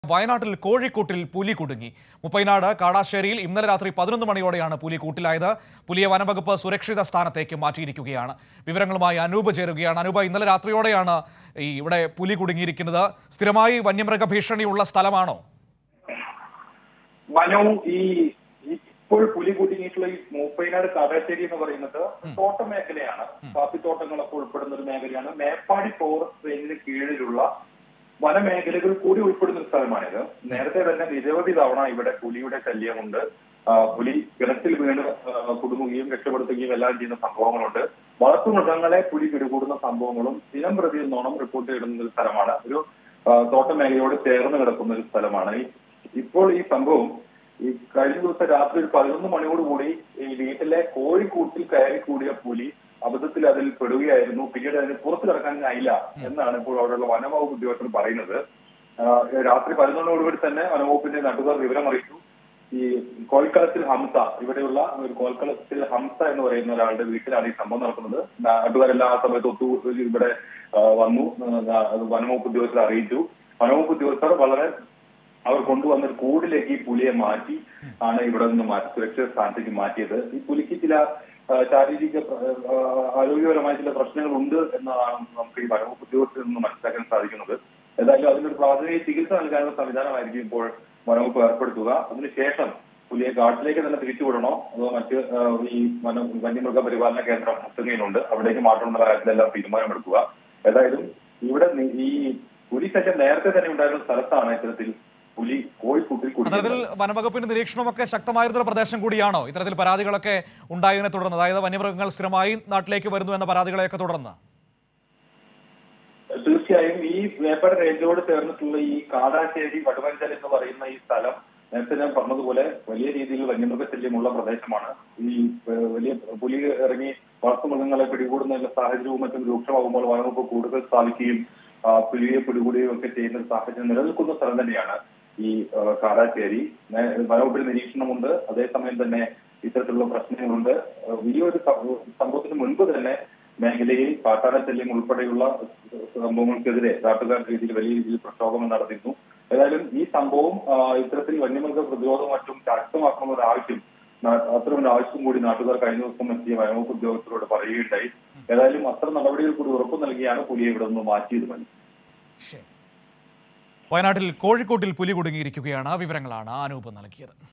വയനാട്ടിൽ കോഴിക്കോട്ടിൽ പുലി കുടുങ്ങി മുപ്പൈനാട് കാടാശ്ശേരിയിൽ ഇന്നലെ രാത്രി പതിനൊന്ന് മണിയോടെയാണ് പുലി കൂട്ടിലായത് പുലിയെ വനംവകുപ്പ് സുരക്ഷിത സ്ഥാനത്തേക്ക് മാറ്റിയിരിക്കുകയാണ് വിവരങ്ങളുമായി അനൂപ് ചേരുകയാണ് അനൂപ് ഇന്നലെ രാത്രിയോടെയാണ് ഈ ഇവിടെ പുലി കുടുങ്ങിയിരിക്കുന്നത് സ്ഥിരമായി വന്യമൃഗ ഭീഷണിയുള്ള സ്ഥലമാണോ മനു ഈ ഇപ്പോൾ പുലി കുടുങ്ങിയിട്ടുള്ള ഈ മൂപ്പൈനാട് കാടാശ്ശേരി എന്ന് പറയുന്നത് തോട്ട മേഖലയാണ് കാപ്പിത്തോട്ടങ്ങളൊക്കെ ഉൾപ്പെടുന്ന ഒരു മേഖലയാണ് മേപ്പാടി ഫോറസ്റ്റ് റേഞ്ചിന് കീഴിലുള്ള വനമേഖലകൾ കൂടി ഉൾപ്പെടുന്ന ഒരു സ്ഥലമാണിത് നേരത്തെ തന്നെ നിരവധി തവണ ഇവിടെ പുലിയുടെ ശല്യമുണ്ട് ആ, പുലി കിണറ്റിൽ വീണ് ആ, കുടുങ്ങുകയും രക്ഷപ്പെടുത്തുകയും എല്ലാം ചെയ്യുന്ന സംഭവങ്ങളുണ്ട് വളർത്തുമൃഗങ്ങളെ പുലി പിടികൂടുന്ന സംഭവങ്ങളും ദിനം പ്രതി എന്നോണം റിപ്പോർട്ട് ചെയ്യുന്ന ഒരു സ്ഥലമാണ് ഒരു ആ, തോട്ട മേഖലയോട് ചേർന്ന് കിടക്കുന്ന ഒരു സ്ഥലമാണ് ഈ ഇപ്പോൾ ഈ സംഭവം ഈ കഴിഞ്ഞ ദിവസം രാത്രി ഒരു പതിനൊന്ന് മണിയോട് കൂടി ഈ വീട്ടിലെ കോഴിക്കൂട്ടിൽ കയറി കൂടിയ പുലി അബദ്ധത്തിൽ അതിൽ പെടുകയായിരുന്നു പിന്നീട് അതിന് പുറത്തു കിടക്കാനായില്ല എന്നാണ് ഇപ്പോൾ അവിടെയുള്ള വനവകുപ്പ് ഉദ്യോഗസ്ഥർ പറയുന്നത് ആ, രാത്രി പതിനൊന്നോടുകൂടി തന്നെ വനവകുപ്പിന്റെ നാട്ടുകാർ വിവരം അറിയിച്ചു ഈ കോൽക്കളത്തിൽ ഹംസ ഇവിടെയുള്ള ഒരു കോൽക്കളത്തിൽ ഹംസ എന്ന് പറയുന്ന ഒരാളുടെ വീട്ടിലാണ് ഈ സംഭവം നടക്കുന്നത് നാട്ടുകാരെല്ലാം ആ സമയത്ത് ഒത്തു ഇവിടെ ആ, വന്നു ആ, അത് വനവകുപ്പ് ഉദ്യോഗസ്ഥരെ അറിയിച്ചു വനവകുപ്പ് ഉദ്യോഗസ്ഥർ വളരെ അവർ കൊണ്ടുവന്ന ഒരു കൂടിലേക്ക് ഈ പുലിയെ മാറ്റി ആണ് ഇവിടെ നിന്ന് മാറ്റി സുരക്ഷിത സ്ഥാനത്തേക്ക് മാറ്റിയത് ഈ പുലിക്ക് ചില ആ, ശാരീരിക പ്ര- ആ, ആരോഗ്യപരമായ ചില പ്രശ്നങ്ങളുണ്ട് എന്നതാണ് നമുക്ക് ഈ വനവകുപ്പ് ഉദ്യോഗസ്ഥരിൽ നിന്ന് മനസ്സിലാക്കാൻ സാധിക്കുന്നത് ഏതായാലും അതിനൊരു പ്രാഥമിക ചികിത്സ നൽകാനുള്ള സംവിധാനമായിരിക്കും ഇപ്പോൾ വനവകുപ്പ് ഏർപ്പെടുത്തുക അതിനുശേഷം പുലിയെ കാട്ടിലേക്ക് തന്നെ തിരിച്ചുവിടണോ അതോ മറ്റ് ആ, ഈ വന വന്യമൃഗ പരിപാലന കേന്ദ്രം മുത്തുകയിലുണ്ട് അവിടേക്ക് മാറ്റണമെന്നുള്ള കാര്യത്തിലെല്ലാം തീരുമാനമെടുക്കുക ഏതായാലും ഇവിടെ നി- ഈ പുലി ശല്യം നേരത്തെ തന്നെ ഉണ്ടായിരുന്ന സ്ഥലത്താണ് ഇത്തരത്തിൽ പുലി കോഴിക്കൂട്ടിൽ അത്തരത്തിൽ കുടുങ്ങിയത് വനംവകുപ്പിന്റെ നിരീക്ഷണമൊക്കെ ശക്തമായിരുന്ന പ്രദേശം കൂടിയാണോ ഇത്തരത്തിൽ പരാതികളൊക്കെ ഉണ്ടായതിനെ തുടർന്ന് അതായത് വന്യമൃഗങ്ങൾ സ്ഥിരമായി നാട്ടിലേക്ക് വരുന്നു എന്ന പരാതികളെയൊക്കെ തുടർന്ന് തീർച്ചയായും ഈ വേപ്പട റേഞ്ചോട് ചേർന്നിട്ടുള്ള ഈ കാടാശ്ശേരി വടുവഞ്ചൽ എന്ന് പറയുന്ന ഈ സ്ഥലം നേരത്തെ ഞാൻ പറഞ്ഞതുപോലെ വലിയ രീതിയിൽ വന്യമൃഗ ശല്യമുള്ള പ്രദേശമാണ് ഈ ഏഹ്, വലിയ പുലി ഇറങ്ങി വളർത്തുമൃഗങ്ങളെ പിടികൂടുന്ന സാഹചര്യവും മറ്റും രൂക്ഷമാകുമ്പോൾ വനവകുപ്പ് കൂടുതൽ സ്ഥാപിക്കുകയും ആ, പുലിയെ പിടികൂടുകയും ഒക്കെ ചെയ്യുന്ന ഒരു സാഹചര്യം നിലനിൽക്കുന്ന സ്ഥലം തന്നെയാണ് ഈ ആ, കാടാശ്ശേരി നേ- വനവകുപ്പിൽ നിരീക്ഷണമുണ്ട് അതേസമയം തന്നെ ഇത്തരത്തിലുള്ള പ്രശ്നങ്ങളുണ്ട് ആ, വലിയൊരു സംഭവ- സംഭവത്തിന് മുൻപ് തന്നെ മേഖലയിൽ കാട്ടാന ശല്യം ഉൾപ്പെടെയുള്ള സംഭവങ്ങൾക്കെതിരെ നാട്ടുകാർ രീതിയിൽ വലിയ രീതിയിൽ പ്രക്ഷോഭം നടത്തിയിരുന്നു ഏതായാലും ഈ സംഭവം ആ, ഇത്തരത്തിൽ വന്യമൃഗ പ്രതിരോധം മറ്റും ശക്തമാക്കണമെന്ന ഒരു ആവശ്യം നാ- അത്തരം ഒരു ആവശ്യം കൂടി നാട്ടുകാർ കഴിഞ്ഞ ദിവസം എത്തിയ വനവകുപ്പ് ഉദ്യോഗസ്ഥരോട് പറയുകയുണ്ടായി ഏതായാലും അത്തരം നടപടികൾ കൂടി ഉറപ്പു നൽകിയാണ് പുലിയെ ഇവിടെ നിന്ന് മാറ്റിയത് മതി ശരി വയനാട്ടിൽ കോഴിക്കോട്ടിൽ പുലി കുടുങ്ങിയിരിക്കുകയാണ് വിവരങ്ങളാണ് അനൂപ് നൽകിയത്